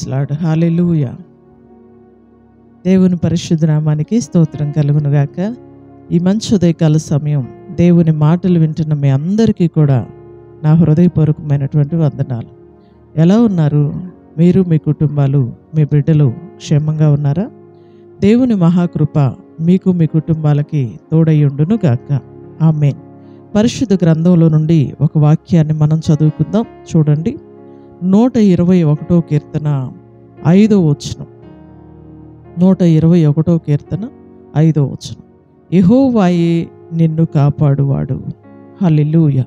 ప్రైస్లాడ్ hallelujah దేవుని పరిశుద్ధ నామానికి స్తోత్రం కలుగునుగాక ఈ మంచి ఉదయకాల సమయం దేవుని మాటలు వింటున్న మీ అందరికీ కూడా నా హృదయపూర్వకమైనటువంటి వందనాలు ఎలా ఉన్నారు మీరు మీ కుటుంబాలు మీ బిడ్డలు క్షేమంగా ఉన్నారా దేవుని మహాకృప మీకు మీ కుటుంబాలకి తోడయ్యుండును గాక ఆమె పరిశుద్ధ గ్రంథంలో నుండి ఒక వాక్యాన్ని మనం చదువుకుందాం చూడండి నూట ఇరవై ఒకటో కీర్తన ఐదో వచనం నూట ఇరవై ఒకటో కీర్తన ఐదో వచనం యెహోవాయే నిన్ను కాపాడువాడు హల్లెలూయ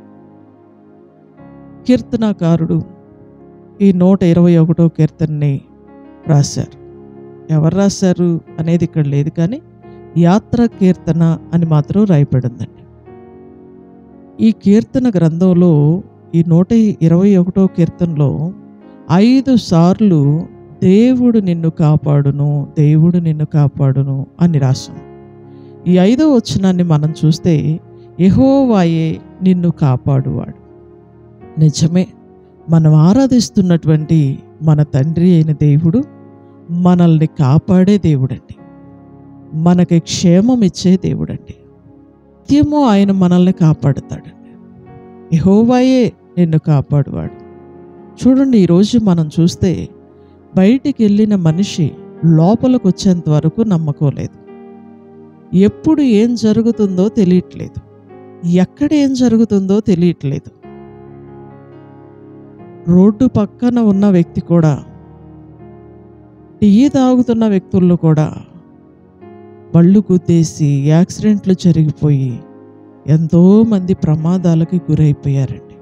కీర్తనాకారుడు ఈ నూట ఇరవై ఒకటో కీర్తనని రాశారు ఎవరు రాశారు అనేది ఇక్కడ లేదు కానీ యాత్ర కీర్తన అని మాత్రం రాయబడిందండి ఈ కీర్తన గ్రంథంలో ఈ నూట ఇరవై ఒకటో కీర్తనలో ఐదు సార్లు దేవుడు నిన్ను కాపాడును దేవుడు నిన్ను కాపాడును అని రాసాం ఈ ఐదో వచనాన్ని మనం చూస్తే యెహోవాయే నిన్ను కాపాడువాడు నిజమే మనం ఆరాధిస్తున్నటువంటి మన తండ్రి అయిన దేవుడు మనల్ని కాపాడే దేవుడండి మనకి క్షేమం ఇచ్చే దేవుడండి నిత్యము ఆయన మనల్ని కాపాడుతాడండి యెహోవాయే నిన్ను కాపాడువాడు చూడండి ఈరోజు మనం చూస్తే బయటికి వెళ్ళిన మనిషి లోపలికి వచ్చేంత వరకు నమ్మకం లేదు ఎప్పుడు ఏం జరుగుతుందో తెలియట్లేదు ఎక్కడ ఏం జరుగుతుందో తెలియట్లేదు రోడ్డు పక్కన ఉన్న వ్యక్తి కూడా టీ తాగుతున్న వ్యక్తుల్లో కూడా బళ్ళు గుద్దేసి యాక్సిడెంట్లు జరిగిపోయి ఎంతోమంది ప్రమాదాలకి గురైపోయారండి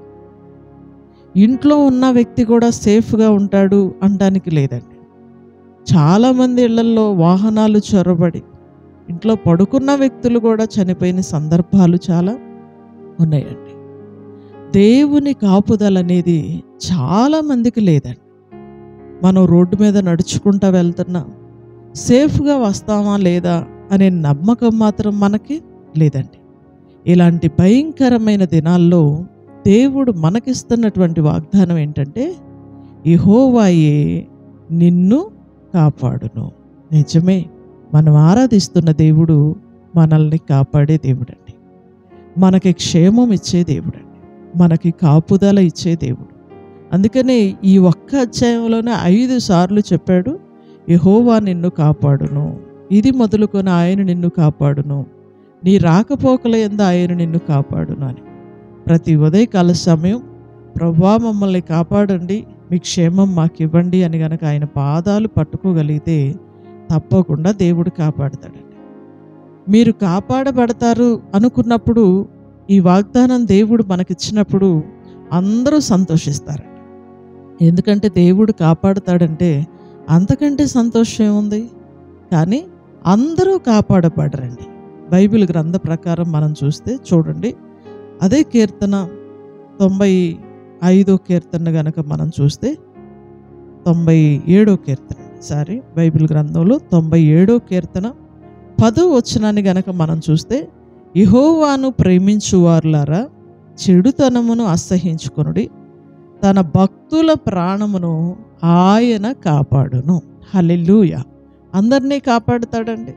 ఇంట్లో ఉన్న వ్యక్తి కూడా సేఫ్గా ఉంటాడు అనడానికి లేదండి చాలామంది ఇళ్లల్లో వాహనాలు చొరబడి ఇంట్లో పడుకున్న వ్యక్తులు కూడా చనిపోయిన సందర్భాలు చాలా ఉన్నాయండి దేవుని కాపుదల అనేది చాలా మందికి లేదండి మనం రోడ్డు మీద నడుచుకుంటా వెళ్తున్నాం సేఫ్గా వస్తామా లేదా అనే నమ్మకం మాత్రం మనకి లేదండి ఇలాంటి భయంకరమైన దినాల్లో దేవుడు మనకిస్తున్నటువంటి వాగ్దానం ఏంటంటే ఇహోవాయే నిన్ను కాపాడును నిజమే మనం ఆరాధిస్తున్న దేవుడు మనల్ని కాపాడే దేవుడండి మనకి క్షేమం ఇచ్చే దేవుడండి మనకి కాపుదల ఇచ్చే దేవుడు అందుకనే ఈ ఒక్క అధ్యాయంలోనే ఐదు సార్లు చెప్పాడు యహోవా నిన్ను కాపాడును ఇది మొదలుకొని ఆయన నిన్ను కాపాడును నీ రాకపోకల ఎందు ఆయన నిన్ను కాపాడును అని ప్రతి ఉదయకాల సమయం ప్రభా మమ్మల్ని కాపాడండి మీ క్షేమం మాకు ఇవ్వండి అని గనక ఆయన పాదాలు పట్టుకోగలిగితే తప్పకుండా దేవుడు కాపాడతాడండి మీరు కాపాడబడతారు అనుకున్నప్పుడు ఈ వాగ్దానం దేవుడు మనకిచ్చినప్పుడు అందరూ సంతోషిస్తారండి ఎందుకంటే దేవుడు కాపాడుతాడంటే అంతకంటే సంతోషం ఏముంది కానీ అందరూ కాపాడబడరండి బైబిల్ గ్రంథ ప్రకారం మనం చూస్తే చూడండి అదే కీర్తన తొంభై ఐదో కీర్తన గనక మనం చూస్తే తొంభై ఏడో కీర్తన సారీ బైబిల్ గ్రంథంలో తొంభై ఏడో కీర్తన పదో వచనాన్ని గనక మనం చూస్తే ఇహోవాను ప్రేమించువారులారా చెడుతనమును అసహించుకొనుడి తన భక్తుల ప్రాణమును ఆయన కాపాడును హలెలూయ అందరినీ కాపాడుతాడండి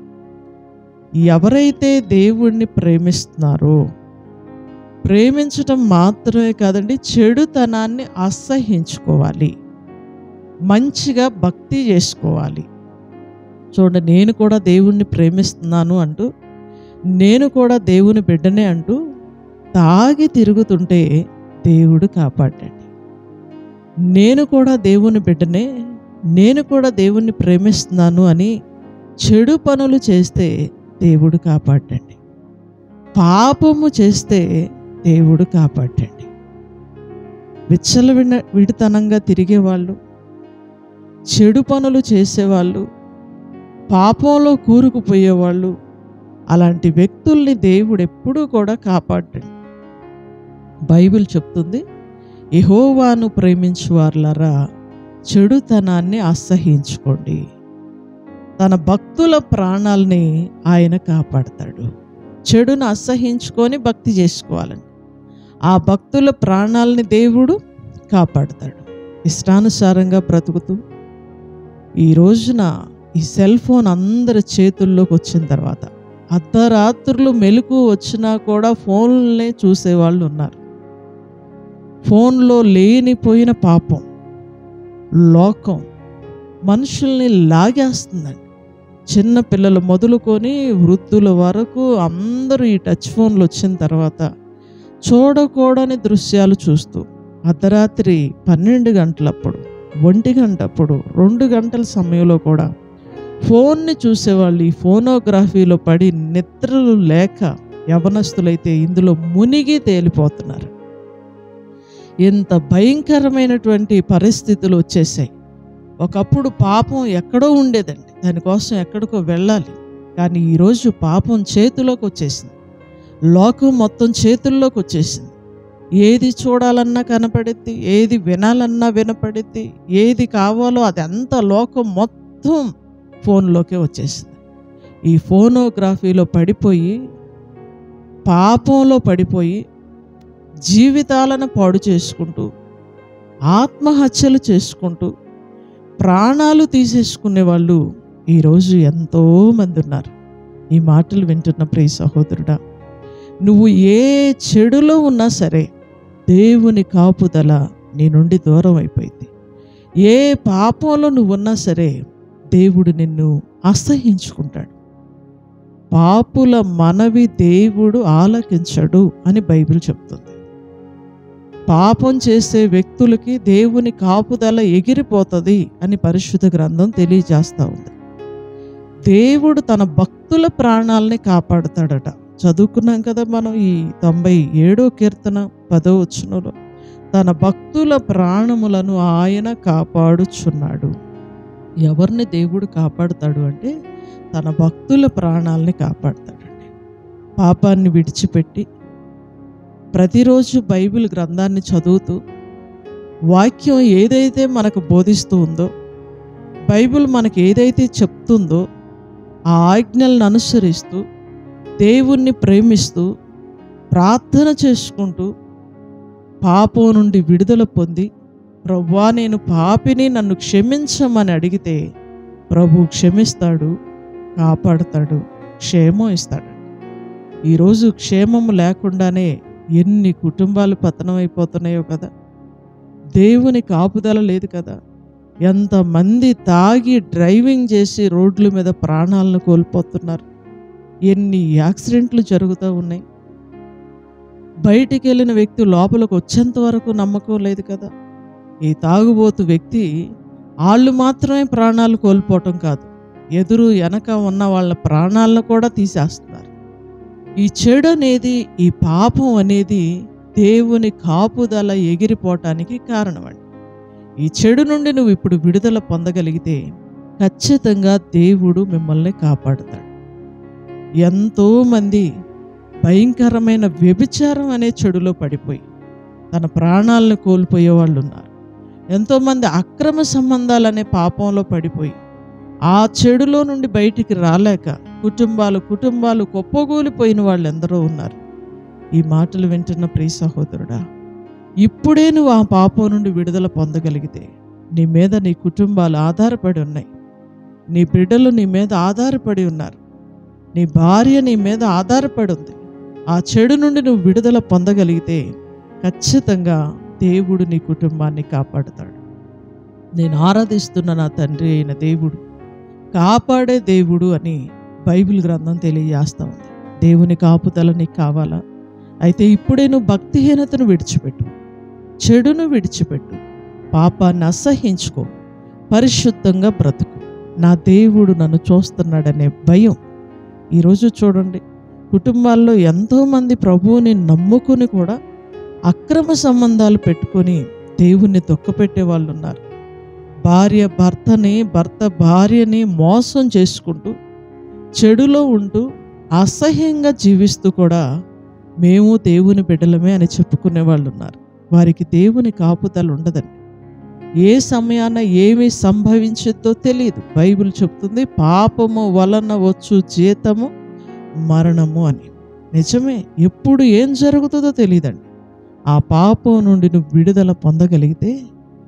ఎవరైతే దేవుణ్ణి ప్రేమిస్తున్నారో ప్రేమించటం మాత్రమే కాదండి చెడుతనాన్ని అసహించుకోవాలి మంచిగా భక్తి చేసుకోవాలి చూడండి నేను కూడా దేవుణ్ణి ప్రేమిస్తున్నాను అంటూ నేను కూడా దేవుని బిడ్డనే అంటూ తాగి తిరుగుతుంటే దేవుడు కాపాడండి నేను కూడా దేవుని బిడ్డనే నేను కూడా దేవుణ్ణి ప్రేమిస్తున్నాను అని చెడు పనులు చేస్తే దేవుడు కాపాడండి పాపము చేస్తే దేవుడు కాపాడండి విచ్చల విన విడితనంగా తిరిగేవాళ్ళు చెడు పనులు చేసేవాళ్ళు పాపంలో కూరుకుపోయేవాళ్ళు అలాంటి వ్యక్తుల్ని దేవుడు ఎప్పుడూ కూడా కాపాడండి బైబిల్ చెప్తుంది యహోవాను ప్రేమించువార్లరా చెడుతనాన్ని అసహించుకోండి తన భక్తుల ప్రాణాల్ని ఆయన కాపాడతాడు చెడును అసహించుకొని భక్తి చేసుకోవాలండి ఆ భక్తుల ప్రాణాలని దేవుడు కాపాడతాడు ఇష్టానుసారంగా బ్రతుకుతూ ఈ రోజున ఈ సెల్ ఫోన్ అందరి చేతుల్లోకి వచ్చిన తర్వాత అర్ధరాత్రులు మెలకు వచ్చినా కూడా ఫోన్లనే చూసేవాళ్ళు ఉన్నారు ఫోన్లో లేనిపోయిన పాపం లోకం మనుషుల్ని లాగేస్తుందండి చిన్న పిల్లలు మొదలుకొని వృద్ధుల వరకు అందరూ ఈ టచ్ ఫోన్లు వచ్చిన తర్వాత చూడకూడని దృశ్యాలు చూస్తూ అర్ధరాత్రి పన్నెండు గంటలప్పుడు ఒంటి గంటప్పుడు రెండు గంటల సమయంలో కూడా ఫోన్ని చూసేవాళ్ళు ఈ ఫోనోగ్రఫీలో పడి నిద్రలు లేక యవనస్తులైతే ఇందులో మునిగి తేలిపోతున్నారు ఇంత భయంకరమైనటువంటి పరిస్థితులు వచ్చేసాయి ఒకప్పుడు పాపం ఎక్కడో ఉండేదండి దానికోసం ఎక్కడికో వెళ్ళాలి కానీ ఈరోజు పాపం చేతిలోకి వచ్చేసింది లోకం మొత్తం చేతుల్లోకి వచ్చేసింది ఏది చూడాలన్నా కనపడిద్ది ఏది వినాలన్నా వినపడిద్ది ఏది కావాలో అది అంత లోకం మొత్తం ఫోన్లోకే వచ్చేసింది ఈ ఫోనోగ్రఫీలో పడిపోయి పాపంలో పడిపోయి జీవితాలను పాడు చేసుకుంటూ ఆత్మహత్యలు చేసుకుంటూ ప్రాణాలు తీసేసుకునే వాళ్ళు ఈరోజు ఎంతో మంది ఉన్నారు ఈ మాటలు వింటున్న ప్రియ సహోదరుడా నువ్వు ఏ చెడులో ఉన్నా సరే దేవుని కాపుదల నీ నుండి దూరం అయిపోయింది ఏ పాపంలో నువ్వు ఉన్నా సరే దేవుడు నిన్ను అసహించుకుంటాడు పాపుల మనవి దేవుడు ఆలకించడు అని బైబిల్ చెప్తుంది పాపం చేసే వ్యక్తులకి దేవుని కాపుదల ఎగిరిపోతుంది అని పరిశుద్ధ గ్రంథం తెలియజేస్తూ ఉంది దేవుడు తన భక్తుల ప్రాణాలని కాపాడుతాడట చదువుకున్నాం కదా మనం ఈ తొంభై ఏడో కీర్తన పదో వచనంలో తన భక్తుల ప్రాణములను ఆయన కాపాడుచున్నాడు ఎవరిని దేవుడు కాపాడుతాడు అంటే తన భక్తుల ప్రాణాలని కాపాడుతాడండి పాపాన్ని విడిచిపెట్టి ప్రతిరోజు బైబిల్ గ్రంథాన్ని చదువుతూ వాక్యం ఏదైతే మనకు బోధిస్తూ ఉందో బైబిల్ మనకి ఏదైతే చెప్తుందో ఆ ఆజ్ఞలను అనుసరిస్తూ దేవుణ్ణి ప్రేమిస్తూ ప్రార్థన చేసుకుంటూ పాపం నుండి విడుదల పొంది ప్రవ్వా నేను పాపిని నన్ను క్షమించమని అడిగితే ప్రభు క్షమిస్తాడు కాపాడుతాడు క్షేమం ఇస్తాడు ఈరోజు క్షేమం లేకుండానే ఎన్ని కుటుంబాలు పతనం అయిపోతున్నాయో కదా దేవుని కాపుదల లేదు కదా ఎంతమంది తాగి డ్రైవింగ్ చేసి రోడ్ల మీద ప్రాణాలను కోల్పోతున్నారు ఎన్ని యాక్సిడెంట్లు జరుగుతూ ఉన్నాయి బయటికి వెళ్ళిన వ్యక్తి లోపలికి వచ్చేంత వరకు నమ్మకం లేదు కదా ఈ తాగుబోతు వ్యక్తి వాళ్ళు మాత్రమే ప్రాణాలు కోల్పోవటం కాదు ఎదురు వెనక ఉన్న వాళ్ళ ప్రాణాలను కూడా తీసేస్తున్నారు ఈ చెడు అనేది ఈ పాపం అనేది దేవుని కాపుదల ఎగిరిపోవటానికి కారణమండి ఈ చెడు నుండి నువ్వు ఇప్పుడు విడుదల పొందగలిగితే ఖచ్చితంగా దేవుడు మిమ్మల్ని కాపాడుతాడు ఎంతోమంది భయంకరమైన వ్యభిచారం అనే చెడులో పడిపోయి తన ప్రాణాలను కోల్పోయే వాళ్ళు ఉన్నారు ఎంతోమంది అక్రమ సంబంధాలనే పాపంలో పడిపోయి ఆ చెడులో నుండి బయటికి రాలేక కుటుంబాలు కుటుంబాలు కొప్పగూలిపోయిన వాళ్ళు ఎందరో ఉన్నారు ఈ మాటలు వింటున్న ప్రియ సహోదరుడా ఇప్పుడే నువ్వు ఆ పాపం నుండి విడుదల పొందగలిగితే నీ మీద నీ కుటుంబాలు ఆధారపడి ఉన్నాయి నీ బిడ్డలు నీ మీద ఆధారపడి ఉన్నారు నీ భార్య నీ మీద ఆధారపడి ఉంది ఆ చెడు నుండి నువ్వు విడుదల పొందగలిగితే ఖచ్చితంగా దేవుడు నీ కుటుంబాన్ని కాపాడుతాడు నేను ఆరాధిస్తున్న నా తండ్రి అయిన దేవుడు కాపాడే దేవుడు అని బైబిల్ గ్రంథం తెలియజేస్తా ఉంది దేవుని కాపుదల నీకు కావాలా అయితే ఇప్పుడే నువ్వు భక్తిహీనతను విడిచిపెట్టు చెడును విడిచిపెట్టు పాపాన్ని అసహించుకో పరిశుద్ధంగా బ్రతుకు నా దేవుడు నన్ను చూస్తున్నాడనే భయం ఈరోజు చూడండి కుటుంబాల్లో ఎంతోమంది ప్రభువుని నమ్ముకుని కూడా అక్రమ సంబంధాలు పెట్టుకొని దేవుణ్ణి తొక్కపెట్టే వాళ్ళు ఉన్నారు భార్య భర్తని భర్త భార్యని మోసం చేసుకుంటూ చెడులో ఉంటూ అసహ్యంగా జీవిస్తూ కూడా మేము దేవుని బిడ్డలమే అని చెప్పుకునే వాళ్ళు ఉన్నారు వారికి దేవుని కాపుదల ఉండదండి ఏ సమయాన ఏమి సంభవించిద్దో తెలియదు బైబిల్ చెప్తుంది పాపము వలన వచ్చు జీతము మరణము అని నిజమే ఎప్పుడు ఏం జరుగుతుందో తెలియదండి ఆ పాపం నుండి నువ్వు విడుదల పొందగలిగితే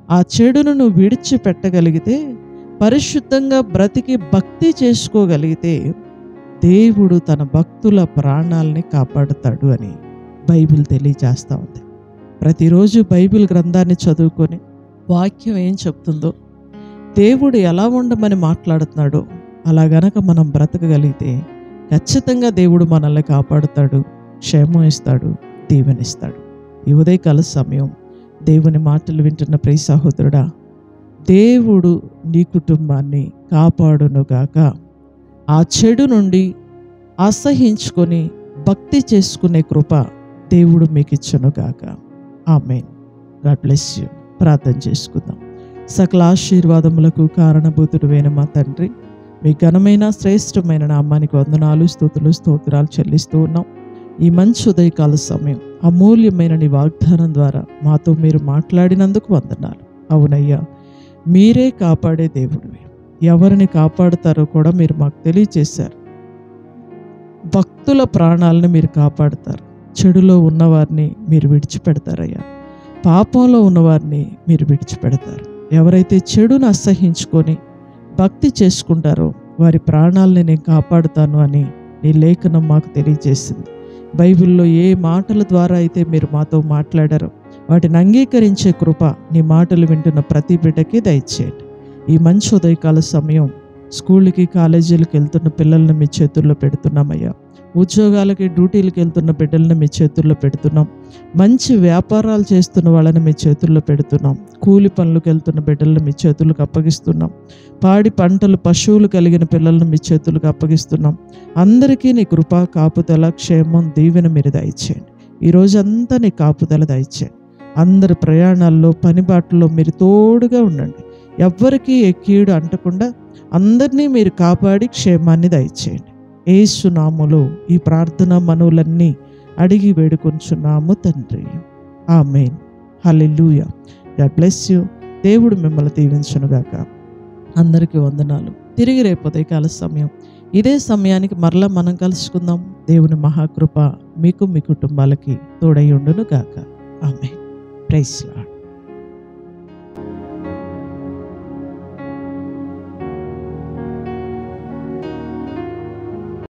ఆ చెడును నువ్వు విడిచిపెట్టగలిగితే పరిశుద్ధంగా బ్రతికి భక్తి చేసుకోగలిగితే దేవుడు తన భక్తుల ప్రాణాలని కాపాడుతాడు అని బైబిల్ తెలియజేస్తూ ఉంది ప్రతిరోజు బైబిల్ గ్రంథాన్ని చదువుకొని వాక్యం ఏం చెప్తుందో దేవుడు ఎలా ఉండమని మాట్లాడుతున్నాడో అలా గనక మనం బ్రతకగలిగితే ఖచ్చితంగా దేవుడు మనల్ని కాపాడుతాడు క్షేమం ఇస్తాడు దీవెనిస్తాడు ఈ ఉదయకాల సమయం దేవుని మాటలు వింటున్న ప్రియ సహోదరుడా దేవుడు నీ కుటుంబాన్ని కాపాడునుగాక ఆ చెడు నుండి అసహించుకొని భక్తి చేసుకునే కృప దేవుడు మీకు ఇచ్చునుగాక ఆమెన్ గాడ్ బ్లెస్ యూ ప్రార్థన చేసుకుందాం సకల ఆశీర్వాదములకు కారణభూతుడు వేణ మా తండ్రి మీ ఘనమైన శ్రేష్టమైన నామానికి వందనాలు స్థుతులు స్తోత్రాలు చెల్లిస్తూ ఉన్నాం ఈ మంచి ఉదయకాల సమయం అమూల్యమైన నీ వాగ్దానం ద్వారా మాతో మీరు మాట్లాడినందుకు వందనాలు అవునయ్యా మీరే కాపాడే దేవుడివి ఎవరిని కాపాడుతారో కూడా మీరు మాకు తెలియచేశారు భక్తుల ప్రాణాలను మీరు కాపాడుతారు చెడులో ఉన్నవారిని మీరు విడిచిపెడతారయ్యా పాపంలో ఉన్నవారిని మీరు విడిచిపెడతారు ఎవరైతే చెడును అసహించుకొని భక్తి చేసుకుంటారో వారి ప్రాణాలని నేను కాపాడుతాను అని నీ లేఖనం మాకు తెలియజేసింది బైబిల్లో ఏ మాటల ద్వారా అయితే మీరు మాతో మాట్లాడారో వాటిని అంగీకరించే కృప నీ మాటలు వింటున్న ప్రతి బిడ్డకి దయచేయండి ఈ మంచి ఉదయకాల సమయం స్కూళ్ళకి కాలేజీలకు వెళ్తున్న పిల్లల్ని మీ చేతుల్లో పెడుతున్నామయ్యా ఉద్యోగాలకి డ్యూటీలకు వెళ్తున్న బిడ్డలను మీ చేతుల్లో పెడుతున్నాం మంచి వ్యాపారాలు చేస్తున్న వాళ్ళని మీ చేతుల్లో పెడుతున్నాం కూలి పనులకు వెళ్తున్న బిడ్డలను మీ చేతులకు అప్పగిస్తున్నాం పాడి పంటలు పశువులు కలిగిన పిల్లలను మీ చేతులకు అప్పగిస్తున్నాం అందరికీ నీ కృపా కాపుదల క్షేమం దీవెన మీరు దయచేయండి ఈ రోజంతా నీ కాపుదల దయచేయండి అందరి ప్రయాణాల్లో పనిబాట్లో మీరు తోడుగా ఉండండి ఎవ్వరికీ ఏ కీడు అంటకుండా అందరినీ మీరు కాపాడి క్షేమాన్ని దయచేయండి ఏసునాములో ఈ ప్రార్థన మనవులన్నీ అడిగి వేడుకొంచున్నాము తండ్రి amen hallelujah God bless you దేవుడు మిమ్మల్ని దీవించునుగాక అందరికీ వందనాలు తిరిగి రేపు ఉదయకాల సమయం ఇదే సమయానికి మరలా మనం కలుసుకుందాం దేవుని మహాకృప మీకు మీ కుటుంబాలకి తోడై ఉండును గాక ఆమె ప్రైస్ లాడ్